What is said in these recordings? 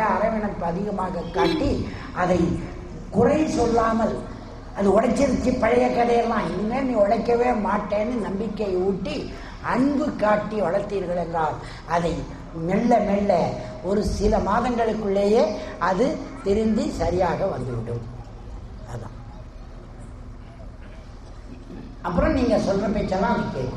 அரவணைப்பு அதிகமாக காட்டி அதை குறை சொல்லாமல் அது உடைச்சிருச்சு பழைய கதையெல்லாம் இனிமேல் நீ உழைக்கவே மாட்டேன்னு நம்பிக்கை ஊட்டி அன்பு காட்டி வளர்த்தீர்கள் என்றால் அதை மெல்ல மெல்ல ஒரு சில மாதங்களுக்குள்ளேயே அது திருந்தி சரியாக வந்துவிடும் அதான் அப்புறம் நீங்க சொல்ற பேச்செல்லாம் அது கேட்கும்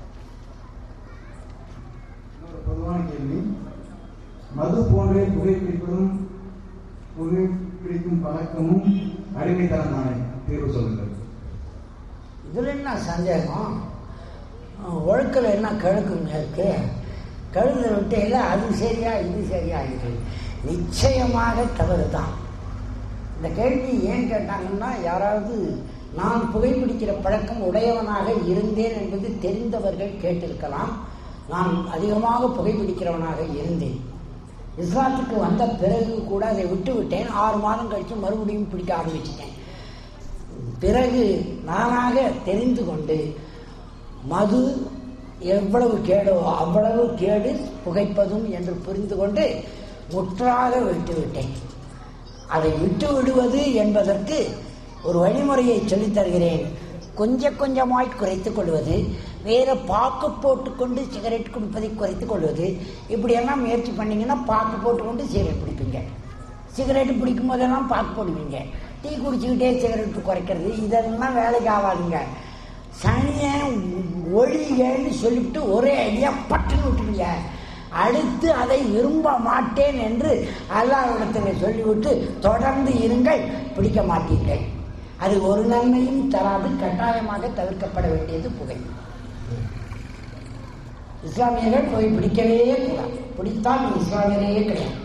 இன்னொரு பொதுவான கேள்வி மது போன்றே புகைப்பிடிப்பதும் புகைப்பிடிக்கும் பழக்கமும் அடிமைத்தனம் தானே தீர்வு சொல்லுங்கள் இதுல என்ன சந்தேகம் அஹ் ஒழுக்கல என்ன கழுக்குங்க இருக்கு கழுதை விட்டு இல்லை அது சரியா இது சரியா இது நிச்சயமாக தவறு தான் இந்த கேள்வி ஏன் கேட்டாங்கன்னா யாராவது நான் புகைப்பிடிக்கிற பழக்கம் உடையவனாக இருந்தேன் என்பது தெரிந்தவர்கள் கேட்டிருக்கலாம் நான் அதிகமாக புகைப்பிடிக்கிறவனாக இருந்தேன் இஸ்லாத்துக்கு வந்த பிறகு கூட அதை விட்டு விட்டேன் ஆறு மாதம் கழித்து மறுபடியும் பிடிக்க ஆரம்பிச்சிட்டேன் பிறகு நானாக தெரிந்து கொண்டு மது எவ்வளவு கேடோ அவ்வளவு கேடு புகைப்பதும் என்று புரிந்து கொண்டு முற்றாக விட்டு விட்டேன் அதை விட்டு விடுவது என்பதற்கு ஒரு வழிமுறையை சொல்லித் தருகிறேன் கொஞ்சம் கொஞ்சமாய் குறைத்துக் கொள்வது வேற பாக்கு போட்டுக்கொண்டு சிகரெட் குடிப்பதை குறைத்துக் கொள்வது இப்படியெல்லாம் முயற்சி பண்ணீங்கன்னா பாக்கு போட்டுக்கொண்டு சிகரெட் பிடிப்பீங்க சிகரெட் பிடிக்கும் போதெல்லாம் பாக்கு போடுவீங்க டீ குடிச்சுக்கிட்டே சிகரெட் குறைக்கிறது இதெல்லாம் வேலைக்கு ஆகாதுங்க சனியை ஒழிகன்னு சொல்லிவிட்டு ஒரே ஐடியா பட்டுன்னு விட்டுருங்க அடுத்து அதை விரும்ப மாட்டேன் என்று அல்லாவிடத்தில் சொல்லிவிட்டு தொடர்ந்து இருங்கள் பிடிக்க மாட்டீர்கள் அது ஒரு நன்மையும் தராது கட்டாயமாக தவிர்க்கப்பட வேண்டியது புகை இஸ்லாமியர்கள் புகை பிடிக்கவே கூடாது பிடித்தால் நீ இஸ்லாமியரையே கிடையாது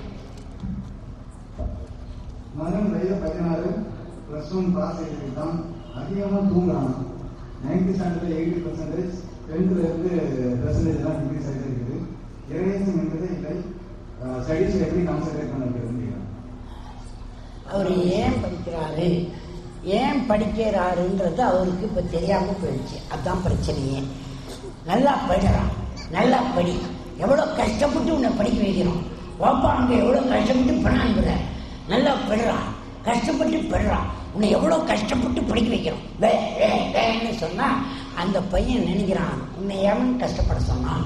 மகன் வயது பதினாறு ப்ளஸ் ஒன் பாஸ் தான் அதிகமாக தூங்குறான் நைன்டி ஸ்டாண்டர்டில் எயிட்டி பர்சன்டேஜ் டென்த்தில் இருந்து பெர்சன்டேஜ்லாம் இன்க்ரீஸ் ஆகிட்டு இருக்குது இறையசம் என்பதே இல்லை ஸ்டடீஸில் எப்படி கான்சன்ட்ரேட் பண்ண வைக்கிறதுன்னு கேட்குறேன் அவர் ஏன் படிக்கிறாரு ஏன் படிக்கிறாருன்றது அவருக்கு இப்போ தெரியாமல் போயிடுச்சு அதுதான் பிரச்சனையே நல்லா படிக்கிறான் நல்லா படி எவ்வளோ கஷ்டப்பட்டு உன்னை படிக்க வைக்கிறோம் வாப்பா அங்கே எவ்வளோ கஷ்டப்பட்டு பணாங்குற நல்லா படுறான் கஷ்டப்பட்டு படுறான் உன்னை எவ்வளோ கஷ்டப்பட்டு படிக்க வைக்கிறோம் வே வே வேன்னு சொன்னால் அந்த பையன் நினைக்கிறான் உன்னை எவன் கஷ்டப்பட சொன்னான்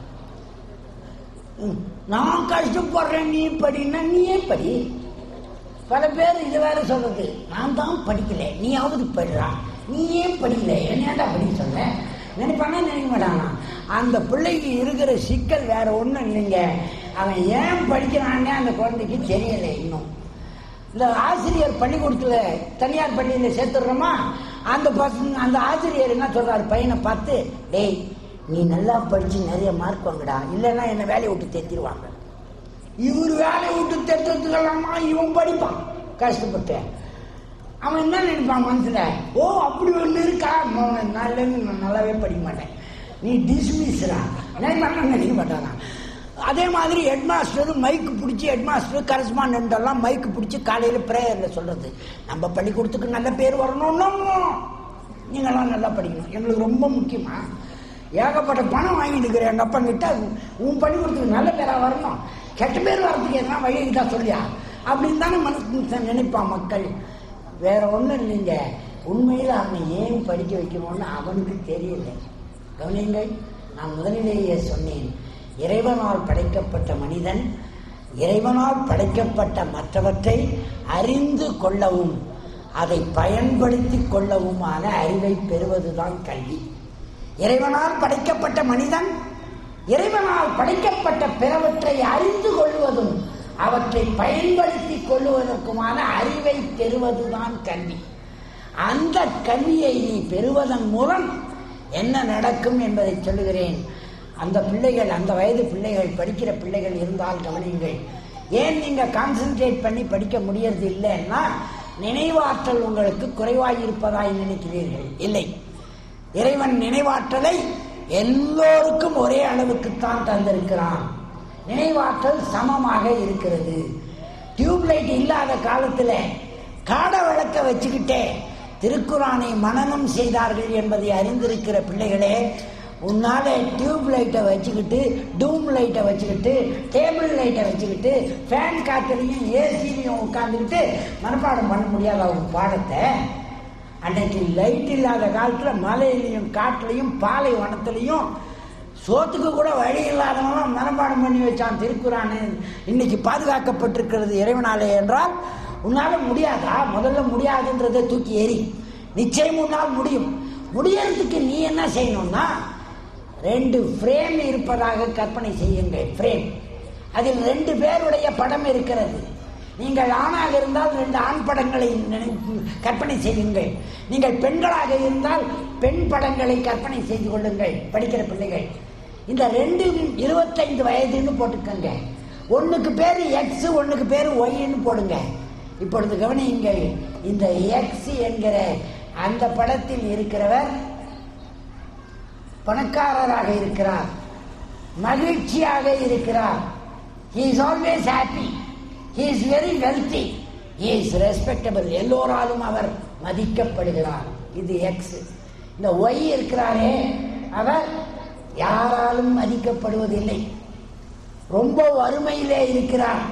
ம், நான் கஷ்டப்படுறேன் நீ படின்னா நீயே படி பல பேர் இது வேற சொல்றது நான் தான் படிக்கல நீயாவது படிறா நீ ஏன் படிக்கல என்னடா படிக்க சொல்ல நினைப்பானா நினைக்க மாட்டானா அந்த பிள்ளைக்கு இருக்கிற சிக்கல் வேற ஒண்ணும் இல்லைங்க அவன் ஏன் படிக்கிறான்னு அந்த குழந்தைக்கு தெரியல இன்னும் இந்த ஆசிரியர் பள்ளிக்கூடத்துல தனியார் பள்ளியில சேர்த்துடுறோமா அந்த பசங்க அந்த ஆசிரியர் என்ன சொல்றாரு பையனை பார்த்து டேய் நீ நல்லா படிச்சு நிறைய மார்க் வாங்கடா இல்லைன்னா என்ன வேலையை விட்டு தேத்திடுவாங்க இவர் வேலையை விட்டு தேத்துறதுக்கெல்லாமா இவன் படிப்பான் கஷ்டப்பட்டு அவன் என்ன நினைப்பான் மனசுல ஓ அப்படி ஒண்ணு இருக்கா நல்ல நான் நல்லாவே படிக்க மாட்டேன் நீ டிஸ்மிஸ்ரா நினைப்பான நினைக்க மாட்டானா அதே மாதிரி ஹெட் மாஸ்டர் மைக்கு பிடிச்சி ஹெட் மாஸ்டர் கரஸ்பாண்டன்ட் எல்லாம் மைக்கு பிடிச்சி காலையில பிரேயர்ல சொல்றது நம்ம பள்ளிக்கூடத்துக்கு நல்ல பேர் வரணும்னா நீங்களாம் நல்லா படிக்கணும் எங்களுக்கு ரொம்ப முக்கியமா ஏகப்பட்ட பணம் வாங்கிட்டு இருக்கிற எங்க அப்பா கிட்ட உன் பள்ளிக்கூடத்துக்கு நல்ல பேரா வரணும் கெட்ட பேர் வர்றதுக்கு என்ன வழி தான் சொல்லியா அப்படின்னு தானே மனசு நினைப்பான் மக்கள் வேற ஒண்ணும் இல்லைங்க உண்மையில் அவனை ஏன் படிக்க வைக்கணும்னு அவனுக்கு தெரியல கவனிங்கள் நான் முதலிலேயே சொன்னேன் இறைவனால் படைக்கப்பட்ட மனிதன் இறைவனால் படைக்கப்பட்ட மற்றவற்றை அறிந்து கொள்ளவும் அதை பயன்படுத்தி கொள்ளவுமான அறிவை பெறுவதுதான் கல்வி இறைவனால் படைக்கப்பட்ட மனிதன் இறைவனால் படைக்கப்பட்ட பிறவற்றை அறிந்து கொள்வதும் அவற்றை பயன்படுத்தி கொள்வதற்குமான அறிவை பெறுவதுதான் கல்வி அந்த கல்வியை நீ பெறுவதன் மூலம் என்ன நடக்கும் என்பதை சொல்லுகிறேன் அந்த பிள்ளைகள் அந்த வயது பிள்ளைகள் படிக்கிற பிள்ளைகள் இருந்தால் கவனியுங்கள் ஏன் நீங்க கான்சென்ட்ரேட் பண்ணி படிக்க முடியறது இல்லைன்னா நினைவாற்றல் உங்களுக்கு குறைவாய் இருப்பதாய் நினைக்கிறீர்கள் இல்லை இறைவன் நினைவாற்றலை எல்லோருக்கும் ஒரே அளவுக்குத்தான் தந்திருக்கிறான் நினைவாற்றல் சமமாக இருக்கிறது டியூப்லைட் இல்லாத காலத்துல காட விளக்க வச்சுக்கிட்டே திருக்குறானை மனனம் செய்தார்கள் என்பதை அறிந்திருக்கிற பிள்ளைகளே உன்னால டியூப் லைட்டை வச்சுக்கிட்டு டூம் லைட்டை வச்சுக்கிட்டு டேபிள் லைட்டை வச்சுக்கிட்டு ஃபேன் காத்துலையும் ஏசிலையும் உட்காந்துக்கிட்டு மனப்பாடம் பண்ண முடியாத அவங்க பாடத்தை அன்னைக்கு லைட் இல்லாத காலத்தில் மலையிலையும் காட்டுலையும் பாலைவனத்துலையும் சோத்துக்கு கூட வழி இல்லாதவன் மனப்பாடம் பண்ணி வச்சான் திருக்குறானு இன்னைக்கு பாதுகாக்கப்பட்டிருக்கிறது இறைவனாலே என்றால் உன்னால முடியாதா முதல்ல முடியாதுன்றதை தூக்கி எறி நிச்சயம் உன்னால் முடியும் முடியறதுக்கு நீ என்ன செய்யணும்னா ரெண்டு ஃப்ரேம் இருப்பதாக கற்பனை செய்யுங்கள் ஃப்ரேம் அதில் ரெண்டு பேருடைய படம் இருக்கிறது நீங்கள் ஆணாக இருந்தால் ரெண்டு ஆண் படங்களை நினை- கற்பனை செய்யுங்கள் நீங்கள் பெண்களாக இருந்தால் பெண் படங்களை கற்பனை செய்து கொள்ளுங்கள் படிக்கிற பிள்ளைகள் இந்த ரெண்டும் இருபத்தைந்து வயதுன்னு போட்டுக்கோங்க ஒண்ணுக்கு பேர் எக்ஸ் ஒண்ணுக்கு பேர் ஒய்ன்னு போடுங்க இப்பொழுது கவனியுங்கள் இந்த எக்ஸ் என்கிற அந்த படத்தில் இருக்கிறவர் பணக்காரராக இருக்கிறார் மகிழ்ச்சியாக இருக்கிறார் he is always happy he is very wealthy he is respectable எல்லோராலும் அவர் மதிக்கப்படுகிறார் இது எக்ஸ் இந்த ஒய் இருக்கிறாரே அவர் யாராலும் மதிக்கப்படுவதில்லை ரொம்ப வறுமையிலே இருக்கிறார்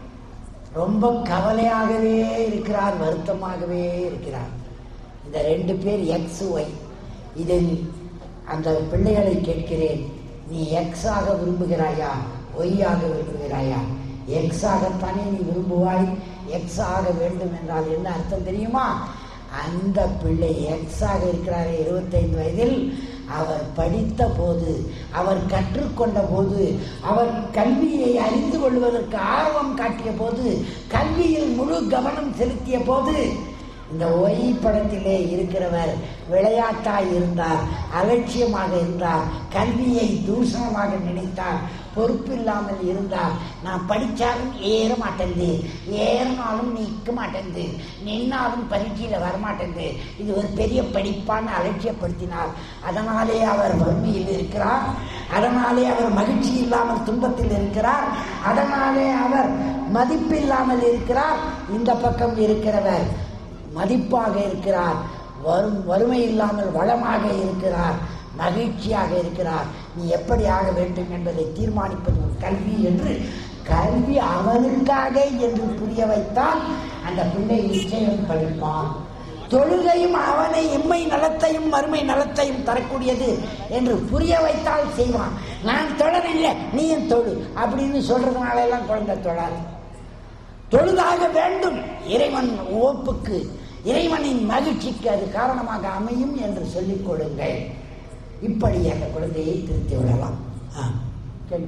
ரொம்ப கவலையாகவே இருக்கிறார் வருத்தமாகவே இருக்கிறார் இந்த ரெண்டு பேர் எக்ஸ் ஒய் இதில் அந்த பிள்ளைகளை கேட்கிறேன் நீ எக்ஸ் ஆக விரும்புகிறாயா ஒய் ஆக விரும்புகிறாயா எக்ஸ் ஆகத்தானே நீ விரும்புவாய் எக்ஸ் ஆக வேண்டும் என்றால் என்ன அர்த்தம் தெரியுமா அந்த பிள்ளை எக்ஸ் ஆக இருக்கிறாரே இருபத்தைந்து வயதில் அவர் படித்த போது அவர் கற்றுக்கொண்ட போது அவர் கல்வியை அறிந்து கொள்வதற்கு ஆர்வம் காட்டிய போது கல்வியில் முழு கவனம் செலுத்திய போது இந்த ஒய் படத்திலே இருக்கிறவர் விளையாட்டாய் இருந்தார் அலட்சியமாக இருந்தார் கல்வியை தூஷணமாக நினைத்தார் பொறுப்பில்லாமல் இருந்தார் நான் படித்தாலும் ஏற மாட்டேங்குது ஏறினாலும் நிற்க மாட்டேங்குது நின்னாலும் பரீட்சையில் வரமாட்டேங்குது இது ஒரு பெரிய படிப்பான்னு அலட்சியப்படுத்தினார் அதனாலே அவர் வறுமையில் இருக்கிறார் அதனாலே அவர் மகிழ்ச்சி இல்லாமல் துன்பத்தில் இருக்கிறார் அதனாலே அவர் மதிப்பில்லாமல் இருக்கிறார் இந்த பக்கம் இருக்கிறவர் மதிப்பாக இருக்கிறார் வரும் வறுமை இல்லாமல் வளமாக இருக்கிறார் மகிழ்ச்சியாக இருக்கிறார் நீ எப்படி ஆக வேண்டும் என்பதை தீர்மானிப்பது உன் கல்வி என்று கல்வி அவனுக்காக என்று புரிய வைத்தால் அந்த பிள்ளை நிச்சயம் படிப்பான் தொழுகையும் அவனை இம்மை நலத்தையும் மறுமை நலத்தையும் தரக்கூடியது என்று புரிய வைத்தால் செய்வான் நான் தொடரில்லை நீயும் தொழு அப்படின்னு சொல்றதுனால எல்லாம் குழந்தை தொழாது தொழுதாக வேண்டும் இறைவன் ஓப்புக்கு இறைவனின் மகிழ்ச்சிக்கு அது காரணமாக அமையும் என்று சொல்லிக் கொடுங்கள் இப்படி அந்த குழந்தையை திருத்தி விடலாம் ஆ, கேள்வி.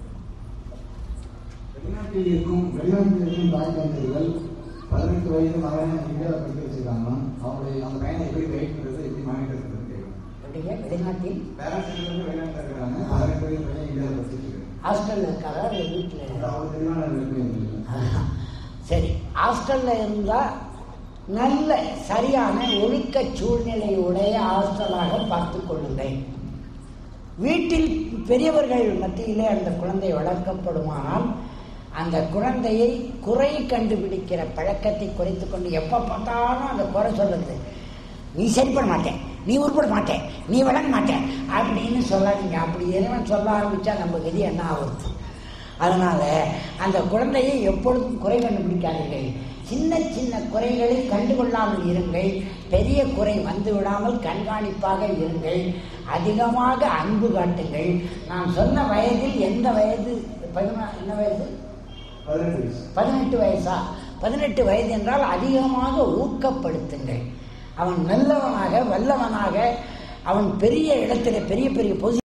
வெளிநாட்டில் இருக்கும் வெளிநாட்டில் இருக்கும் தாய் தந்தையர்கள் பதினெட்டு வயது மகனை இந்தியாவில் படிக்க வச்சிருக்காங்கன்னா அவங்களுடைய அந்த பையனை எப்படி கைட் பண்றது எப்படி மானிட்டர் பண்றது கேட்கணும் எப்படிங்க வெளிநாட்டில் பேரண்ட்ஸ் வந்து வெளிநாட்டில் இருக்கிறாங்க பதினெட்டு வயது பையன் இந்தியாவில் படிச்சிட்டு இருக்காங்க ஹாஸ்டல்ல இருக்காரா இல்லை அது வீட்டில் அவ்வளவு தெளிவான விருப்பம் இல்லை ஆஹா. சரி ஹாஸ்டல்ல இருந்தா நல்ல சரியான ஒழுக்க சூழ்நிலையுடைய ஹாஸ்டலாக பார்த்து கொள்ளுங்கள் வீட்டில் பெரியவர்கள் மத்தியிலே அந்த குழந்தை வளர்க்கப்படுமானால் அந்த குழந்தையை குறை கண்டுபிடிக்கிற பழக்கத்தை குறைத்து கொண்டு எப்போ பார்த்தாலும் அந்த குறை சொல்றது நீ சரிப்பட மாட்டேன் நீ உருப்பட மாட்டேன் நீ வளர மாட்டேன் அப்படின்னு சொல்லாதீங்க அப்படி இறைவன் சொல்ல ஆரம்பிச்சா நம்ம கதி என்ன ஆகுது அதனால அந்த குழந்தையை எப்பொழுதும் குறை கண்டுபிடிக்காதீர்கள் சின்ன சின்ன குறைகளை கண்டுகொள்ளாமல் இருங்கள் பெரிய குறை வந்து விடாமல் கண்காணிப்பாக இருங்கள் அதிகமாக அன்பு காட்டுங்கள் நான் சொன்ன வயதில் எந்த வயது பதினா என்ன வயது பதினெட்டு வயசு பதினெட்டு வயசா பதினெட்டு வயது என்றால் அதிகமாக ஊக்கப்படுத்துங்கள் அவன் நல்லவனாக வல்லவனாக அவன் பெரிய இடத்துல பெரிய பெரிய பொசி